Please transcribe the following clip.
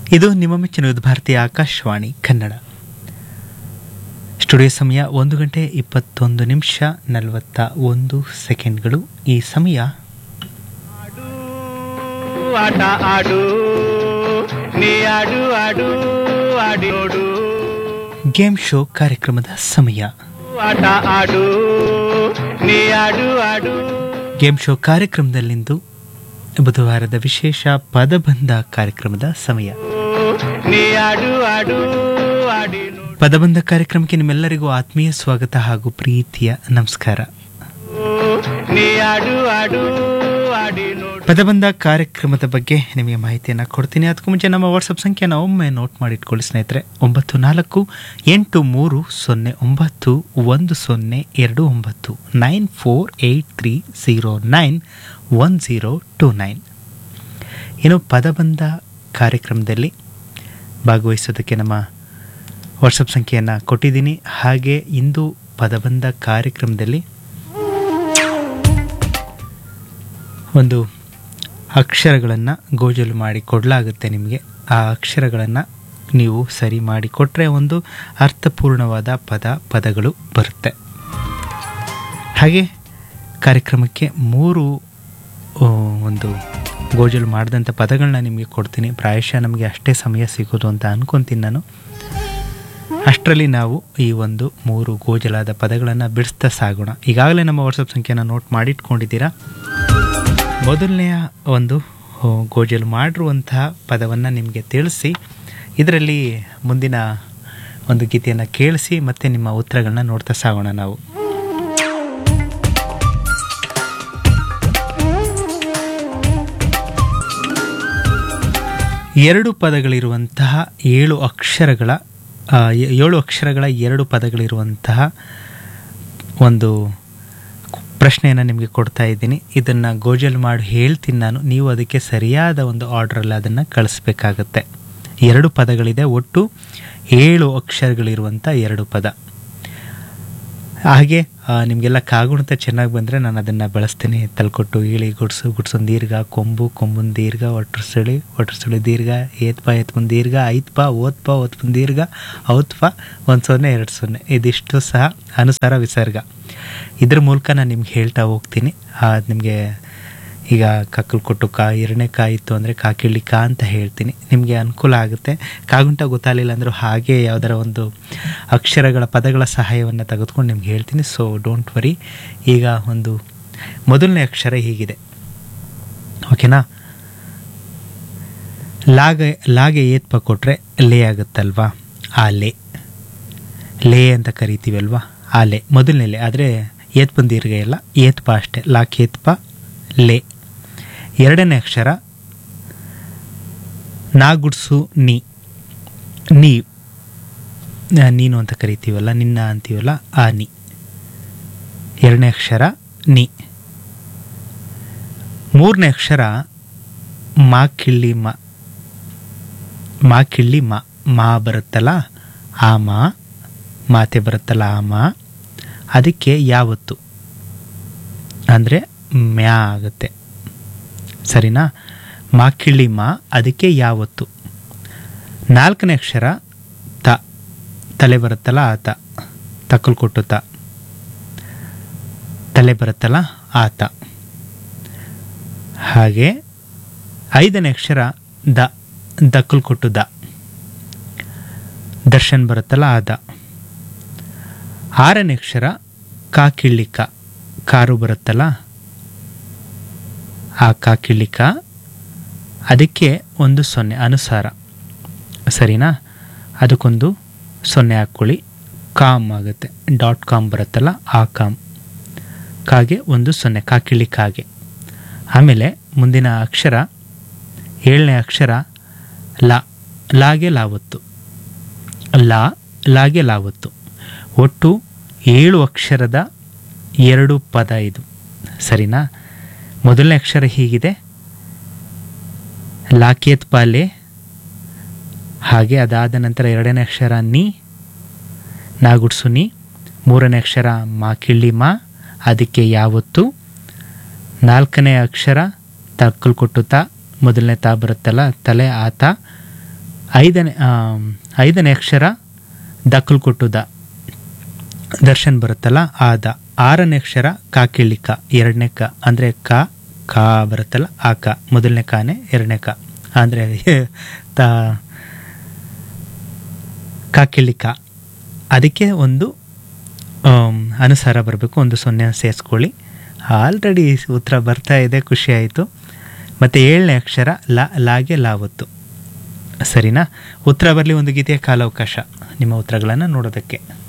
ಇದು ನಿಮ್ಮ ಮೆಚ್ಚಿನ ಭಾರತೀಯ ಆಕಾಶವಾಣಿ ಕನ್ನಡ ಸ್ಟುಡಿಯೋ ಸಮಯ ಒಂದು ಗಂಟೆ ಇಪ್ಪತ್ತೊಂದು ನಿಮಿಷ ನಲವತ್ತ ಒಂದು ಸೆಕೆಂಡ್ಗಳು ಈ ಸಮಯ ಆಡು ಆಟ ಆಡು ನೀ ಆಡು ಆಡು ಆಡಿ ನೋಡು ಗೇಮ್ ಶೋ ಕಾರ್ಯಕ್ರಮದ ಸಮಯ ಆಟ ಆಡು ನೀ ಆಡು ಆಡು ಗೇಮ್ ಶೋ ಕಾರ್ಯಕ್ರಮದಲ್ಲಿಂದು ಬುಧವಾರದ ವಿಶೇಷ ಪದಬಂಧ ಕಾರ್ಯಕ್ರಮದ ಸಮಯ ನೀ ಆಡು ಆಡು ಆಡಿ ನೋಡು ಪದಬಂಧ ಕಾರ್ಯಕ್ರಮಕ್ಕೆ ನಿಮ್ಮೆಲ್ಲರಿಗೂ ಆತ್ಮೀಯ ಸ್ವಾಗತ ಹಾಗೂ ಪ್ರೀತಿಯ ನಮಸ್ಕಾರ ನೀ ಆಡು ಆಡು ಆಡಿ ನೋಡು ಪದಬಂಧ ಕಾರ್ಯಕ್ರಮದ ಬಗ್ಗೆ ನಿಮಗೆ ಮಾಹಿತಿಯನ್ನು ಕೊಡ್ತೀನಿ ಅದಕ್ಕೂ ಮುಂಚೆ ನಮ್ಮ ವಾಟ್ಸಪ್ ಸಂಖ್ಯೆನ ಒಮ್ಮೆ ನೋಟ್ ಮಾಡಿಟ್ಕೊಳ್ಳಿ ಸ್ನೇಹಿತರೆ ಒಂಬತ್ತು ನಾಲ್ಕು ಎಂಟು ಮೂರು ಸೊನ್ನೆ ಒಂಬತ್ತು ಒಂದು ಸೊನ್ನೆ ಎರಡು ಒಂಬತ್ತು nine four eight three zero nine one zero two nine ಇನ್ನು ಪದಬಂಧ ಕಾರ್ಯಕ್ರಮದಲ್ಲಿ ಭಾಗವಹಿಸೋದಕ್ಕೆ ನಮ್ಮ ವಾಟ್ಸಪ್ ಸಂಖ್ಯೆಯನ್ನು ಕೊಟ್ಟಿದ್ದೀನಿ ಹಾಗೆ ಇಂದು ಪದಬಂಧ ಕಾರ್ಯಕ್ರಮದಲ್ಲಿ ಒಂದು ಅಕ್ಷರಗಳನ್ನು ಗೋಜಲು ಮಾಡಿ ಕೊಡಲಾಗುತ್ತೆ ನಿಮಗೆ ಆ ಅಕ್ಷರಗಳನ್ನು ನೀವು ಸರಿ ಮಾಡಿ ಕೊಟ್ಟರೆ ಒಂದು ಅರ್ಥಪೂರ್ಣವಾದ ಪದ ಪದಗಳು ಬರುತ್ತೆ ಹಾಗೆ ಕಾರ್ಯಕ್ರಮಕ್ಕೆ ಮೂರು ಆ, ಒಂದು ಗೋಜಲು ಮಾಡಿದಂಥ ಪದಗಳನ್ನ ನಿಮಗೆ ಕೊಡ್ತೀನಿ ಪ್ರಾಯಶಃ ನಮಗೆ ಅಷ್ಟೇ ಸಮಯ ಸಿಗೋದು ಅಂತ ಅನ್ಕೊತೀನಿ ನಾನು ಅಷ್ಟರಲ್ಲಿ ನಾವು ಈ ಒಂದು ಮೂರು ಗೋಜಲಾದ ಪದಗಳನ್ನು ಬಿಡಿಸ್ತಾ ಸಾಗೋಣ ಈಗಾಗಲೇ ನಮ್ಮ ವಾಟ್ಸಪ್ ಸಂಖ್ಯೆನ ನೋಟ್ ಮಾಡಿಟ್ಕೊಂಡಿದ್ದೀರಾ ಮೊದಲನೆಯ ಒಂದು ಆ, ಗೋಜಲು ಮಾಡಿರುವಂತಹ ಪದವನ್ನು ನಿಮಗೆ ತಿಳಿಸಿ ಇದರಲ್ಲಿ ಮುಂದಿನ ಒಂದು ಗೀತೆಯನ್ನು ಕೇಳಿಸಿ ಮತ್ತೆ ನಿಮ್ಮ ಉತ್ತರಗಳನ್ನ ನೋಡ್ತಾ ಸಾಗೋಣ ನಾವು ಎರಡು ಪದಗಳಿರುವಂತಹ ಏಳು ಅಕ್ಷರಗಳ ಆ, ಏ- ಏಳು ಅಕ್ಷರಗಳ ಎರಡು ಪದಗಳಿರುವಂತಹ ಒಂದು ಪ್ರಶ್ನೆಯನ್ನು ನಿಮಗೆ ಕೊಡ್ತಾ ಇದ್ದೀನಿ ಇದನ್ನು ಗೋಜಲ್ ಮಾಡಿ ಹೇಳ್ತೀನಿ ನಾನು ನೀವು ಅದಕ್ಕೆ ಸರಿಯಾದ ಒಂದು ಆರ್ಡ್ರಲ್ಲಿ ಅದನ್ನು ಕಳಿಸ್ಬೇಕಾಗತ್ತೆ ಎರಡು ಪದಗಳಿದೆ ಒಟ್ಟು ಏಳು ಅಕ್ಷರಗಳಿರುವಂಥ ಎರಡು ಪದ ಹಾಗೆ ಆ, ನಿಮಗೆಲ್ಲ ಕಾಗುಣಿತ ಚೆನ್ನಾಗಿ ಬಂದರೆ ನಾನು ಅದನ್ನು ಬಳಸ್ತೀನಿ ತಲ್ಕೊಟ್ಟು ಇಳಿ ಗುಡ್ಸು ಗುಡ್ಸೊಂದು ದೀರ್ಘ ಕೊಂಬು ಕೊಂಬುನ್ ದೀರ್ಘ ಒಟ್ರು ಸುಳಿ ಒಟ್ರು ಸುಳಿ ದೀರ್ಘ ಏತ್ಪ ಎತ್ಕೊಂಡ್ ದೀರ್ಘ ಐತ್ಪ ಓತ್ಪ ಓತ್ಪನ್ ದೀರ್ಘ ಔತ್ಪ ಒಂದು ಸೊನ್ನೆ ಎರಡು ಸೊನ್ನೆ ಇದಿಷ್ಟು ಸಹ ಅನುಸಾರ ವಿಸರ್ಗ ಇದ್ರ ಮೂಲಕ ನಾನು ನಿಮ್ಗೆ ಹೇಳ್ತಾ ಹೋಗ್ತೀನಿ ನಿಮಗೆ ಈಗ ಕಕ್ಕಲು ಕೊಟ್ಟು ಕಾ ಎರಡನೇ ಕಾಯಿ ಇತ್ತು ಅಂದರೆ ಕಾಕಿಳ್ಳಿ ಕಾ ಅಂತ ಹೇಳ್ತೀನಿ ನಿಮಗೆ ಅನುಕೂಲ ಆಗುತ್ತೆ ಕಾಗುಂಟ ಗೊತ್ತಾಗಲಿಲ್ಲ ಅಂದರೂ ಹಾಗೆ ಯಾವುದರ ಒಂದು ಅಕ್ಷರಗಳ ಪದಗಳ ಸಹಾಯವನ್ನು ತೆಗೆದುಕೊಂಡು ನಿಮ್ಗೆ ಹೇಳ್ತೀನಿ ಸೊ ಡೋಂಟ್ ವರಿ ಈಗ ಒಂದು ಮೊದಲನೇ ಅಕ್ಷರ ಹೀಗಿದೆ ಓಕೆನಾ ಲಾಗ ಲಾಗೆ ಏತ್ಪ ಕೊಟ್ಟರೆ ಲೇ ಆಗುತ್ತಲ್ವಾ ಆ ಲೇ ಲೇ ಅಂತ ಕರಿತೀವಿ ಅಲ್ವಾ ಆ ಲೇ ಮೊದಲನೇ ಲೇ ಆದರೆ ಏತ್ಪನ್ ದೀರ್ಘ ಇಲ್ಲ ಏತ್ಪ ಅಷ್ಟೇ ಲಾಕ್ ಏತ್ಪ ಲೇ ಎರಡನೇ ಅಕ್ಷರ ನಾ ಗುಡ್ಸು ನೀ ನೀ ಆ, ನೀನು ಅಂತ ಕರಿತೀವಲ್ಲ ನಿನ್ನ ಅಂತೀವಲ್ಲ ಆ ನೀ ಎರಡನೇ ಅಕ್ಷರ ನೀ ಮೂರನೇ ಅಕ್ಷರ ಮಾ ಕಿಳ್ಳಿ ಮ ಮಾ ಕಿಳ್ಳಿ ಮಾ ಮಾ ಬರುತ್ತಲ್ಲ ಆ ಮಾ ಮಾತೆ ಬರುತ್ತಲ್ಲ ಆ ಮಾ ಅದಕ್ಕೆ ಯಾವತ್ತು ಅಂದರೆ ಮ್ಯಾ ಆಗುತ್ತೆ ಸರಿನಾ ಮಾ ಕಿಳ್ಳಿ ಮಾ ಅದಕ್ಕೆ ಯಾವತ್ತು ನಾಲ್ಕನೇ ಅಕ್ಷರ ತ ತಲೆ ಬರುತ್ತಲ್ಲ ಆತ ತಕ್ಕಲ್ ಕೊಟ್ಟು ತ ತಲೆ ಬರುತ್ತಲ್ಲ ಆತ ಹಾಗೆ ಐದನೇ ಅಕ್ಷರ ದ ದಕ್ಕಲ್ ಕೊಟ್ಟು ದ ದರ್ಶನ್ ಬರುತ್ತಲ್ಲ ಆದ ಆರನೇ ಅಕ್ಷರ ಕಾ ಕಿಳ್ಳಿಕ ಕಾರು ಬರುತ್ತಲ್ಲ ಆ ಕಾ ಕಿಳ್ಳಿಕ ಅದಕ್ಕೆ ಒಂದು ಸೊನ್ನೆ ಅನುಸಾರ ಸರಿನಾ ಅದಕ್ಕೊಂದು ಸೊನ್ನೆ ಹಾಕ್ಕೊಳ್ಳಿ ಕಾಮ್ ಆಗುತ್ತೆ ಡಾಟ್ ಕಾಮ್ ಬರುತ್ತಲ್ಲ ಆ ಕಾಮ್ ಕಾಗೆ ಒಂದು ಸೊನ್ನೆ ಕಾಕಿಳಿ ಕಾಗೆ ಆಮೇಲೆ ಮುಂದಿನ ಅಕ್ಷರ ಏಳನೇ ಅಕ್ಷರ ಲಾ ಲಾಗೆ ಲಾವತ್ತು ಲಾ ಲಾಗೆ ಲಾವತ್ತು ಒಟ್ಟು ಏಳು ಅಕ್ಷರದ ಎರಡು ಪದ ಇದು ಸರಿನಾ ಮೊದಲನೇ ಅಕ್ಷರ ಹೀಗಿದೆ ಲಾಕೇತ್ ಪಾಲೆ ಹಾಗೆ ಅದಾದ ನಂತರ ಎರಡನೇ ಅಕ್ಷರ ನೀ ನಾಗುಡ್ಸು ನೀ ಮೂರನೇ ಅಕ್ಷರ ಮಾ ಕಿಳ್ಳಿ ಮಾ ಅದಕ್ಕೆ ಯಾವತ್ತು ನಾಲ್ಕನೇ ಅಕ್ಷರ ತಕ್ಕಲ್ ಕೊಟ್ಟು ತ ಮೊದಲನೇ ತಾ ಬರುತ್ತಲ್ಲ ತಲೆ ಆತ ಐದನೇ ಆಮ್, ಐದನೇ ಅಕ್ಷರ ದಕ್ಕಲು ಕೊಟ್ಟು ದ ದರ್ಶನ್ ಬರುತ್ತಲ್ಲ ಆ ದ ಆರನೇ ಅಕ್ಷರ ಕಾಕಿಳ್ಳಿ ಕ ಎರಡನೇ ಕ ಅಂದರೆ ಕ ಕಾ ಬರುತ್ತಲ್ಲ ಆ ಕ ಮೊದಲನೇ ಕಾನೆ ಎರಡನೇ ಕ ಅಂದರೆ ತ ಕಾಕಿಳ್ಳಿ ಕ ಅದಕ್ಕೆ ಒಂದು ಆಮ್, ಅನುಸಾರ ಬರಬೇಕು ಒಂದು ಸೊನ್ನೆ ಸೇರಿಸ್ಕೊಳ್ಳಿ ಆಲ್ರೆಡಿ ಉತ್ತರ ಬರ್ತಾ ಇದೆ ಖುಷಿ ಆಯಿತು ಮತ್ತು ಏಳನೇ ಅಕ್ಷರ ಲಾ ಲಾಗೆ ಲಾವತ್ತು ಸರಿನಾ ಉತ್ತರ ಬರಲಿ ಒಂದು ಗೀತೆಯ ಕಾಲಾವಕಾಶ ನಿಮ್ಮ ಉತ್ತರಗಳನ್ನು ನೋಡೋದಕ್ಕೆ